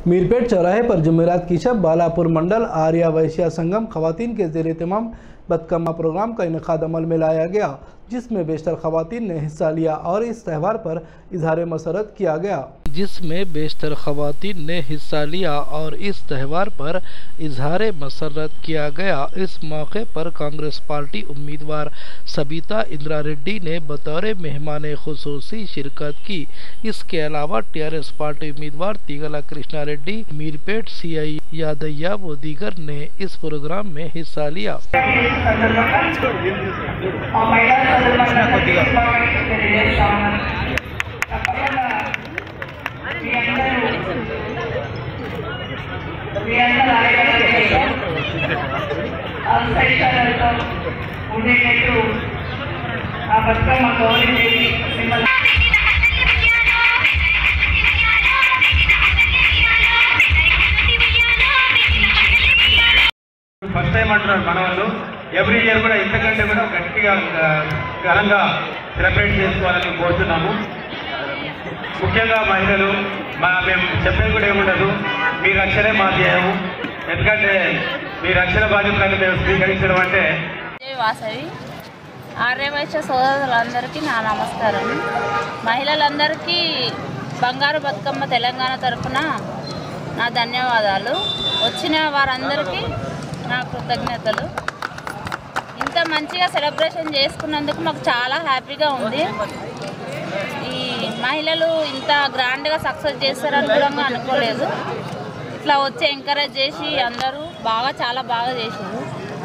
मीरपेट चौराहे पर जुमेरात की शब बालापुर मंडल आर्या वैश्या संगम खवातीन के जेर तमाम बदकम्मा प्रोग्राम का इनका अमल में लाया गया जिसमें बेशतर खवातीन ने हिस्सा लिया और इस त्यौहार पर इजहार मसरत किया गया जिसमें बेशतर खवातीन ने हिस्सा लिया और इस त्यौहार पर इजहार मसरत किया गया इस मौके पर कांग्रेस पार्टी उम्मीदवार सबिता इंदिरा रेड्डी ने बतौर मेहमान खसूसी शिरकत की इसके अलावा टीआरएस पार्टी उम्मीदवार तीगला कृष्णा रेड्डी मीरपेट सीआई यादయ్య व दीगर ने इस प्रोग्राम में हिस्सा लिया ఆ మహిళా సోదరులందరికీ శుభాకాంక్షలు తెలియజేస్తా ఉన్నాను. తప్పకుండా మీ అందరూ మీ అందరూ ఆరోగ్యంగా అంతరిక్షాలతో ఉండేటట్టు ఆ బతుకమ్మ గౌరీ దేవి మిమ్మల్ని ఫస్ట్ టైం అంటున్నారు మన వాళ్ళు ఎవ్రీ ఇయర్ కూడా ఇంతకంటే కూడా గట్టిగా ఆ, ఘనంగా సెలబ్రేట్ చేసుకోవాలని కోరుతున్నాము ముఖ్యంగా మహిళలు మా మేము చెప్పేది కూడా ఏముండదు మీ రక్షణే మా ధ్యేయము ఎందుకంటే మీ రక్షణ బాధ్యతలను మేము స్వీకరించడం అంటే జై వాసవి ఆర్యవైశ్య సోదరులందరికీ నా నమస్కారం మహిళలందరికీ బంగారు బతుకమ్మ తెలంగాణ తరఫున నా ధన్యవాదాలు వచ్చిన వారందరికీ నా కృతజ్ఞతలు ఇంత మంచిగా సెలబ్రేషన్ చేసుకున్నందుకు మాకు చాలా హ్యాపీగా ఉంది ఈ మహిళలు ఇంత గ్రాండ్గా సక్సెస్ చేస్తారని కూడా అనుకోలేదు ఇట్లా వచ్చి ఎంకరేజ్ చేసి అందరూ బాగా చాలా బాగా చేసారు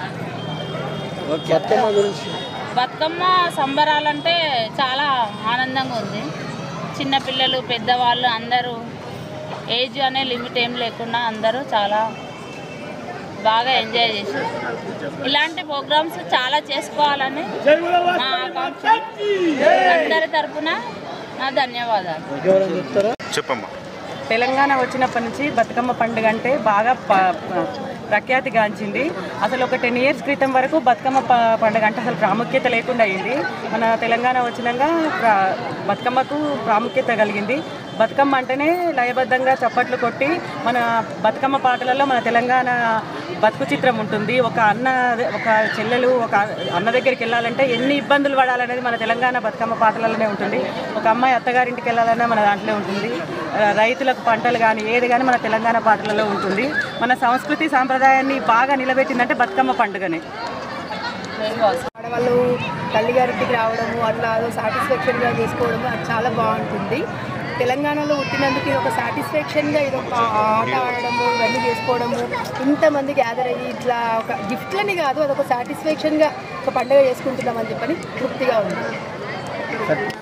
బతుకమ్మ సంబరాలంటే చాలా ఆనందంగా ఉంది చిన్నపిల్లలు పెద్దవాళ్ళు అందరూ ఏజ్ అనే లిమిట్ ఏం లేకుండా అందరూ చాలా బాగా ఎంజాయ్ చేశారు ఇలాంటి ప్రోగ్రామ్స్ చాలా చేసుకోవాలని నా ఆకాంక్ష అందరి తరపున నా ధన్యవాదాలు చెప్పమ్మా తెలంగాణ వచ్చినప్పటి నుంచి బతుకమ్మ పండుగ అంటే బాగా ప- ప- ప్రఖ్యాతిగాంచింది అసలు ఒక టెన్ ఇయర్స్ క్రితం వరకు బతుకమ్మ ప- పండుగ అంటే అసలు ప్రాముఖ్యత లేకుండా అయింది మన తెలంగాణ వచ్చినాక ప్ర- బతుకమ్మకు ప్రాముఖ్యత కలిగింది బతుకమ్మ అంటేనే లయబద్ధంగా చప్పట్లు కొట్టి మన బతుకమ్మ పాటలలో మన తెలంగాణ బతుకు చిత్రం ఉంటుంది ఒక అన్న ఒక చెల్లెలు ఒక అన్న దగ్గరికి వెళ్ళాలంటే ఎన్ని ఇబ్బందులు పడాలనేది మన తెలంగాణ బతుకమ్మ పాటలలోనే ఉంటుంది ఒక అమ్మాయి అత్తగారింటికి వెళ్ళాలన్నా మన దాంట్లో ఉంటుంది ఆ, రైతులకు పంటలు కానీ ఏది కానీ మన తెలంగాణ పాటలలో ఉంటుంది మన సంస్కృతి సాంప్రదాయాన్ని బాగా నిలబెట్టిందంటే బతుకమ్మ పండుగనే ఆడవాళ్ళు తల్లిగారింటికి రావడము అట్లా అదో సాటిస్ఫాక్షన్గా చేసుకోవడము అది చాలా బాగుంటుంది తెలంగాణలో పుట్టినందుకు ఇది ఒక సాటిస్ఫాక్షన్గా ఇది ఒక ఆట ఆడడము ఇవన్నీ చేసుకోవడము ఇంతమంది గ్యాదర్ అయ్యి ఇట్లా ఒక గిఫ్ట్లని కాదు అదొక సాటిస్ఫాక్షన్గా ఒక పండుగ చేసుకుంటున్నామని చెప్పని తృప్తిగా ఉంది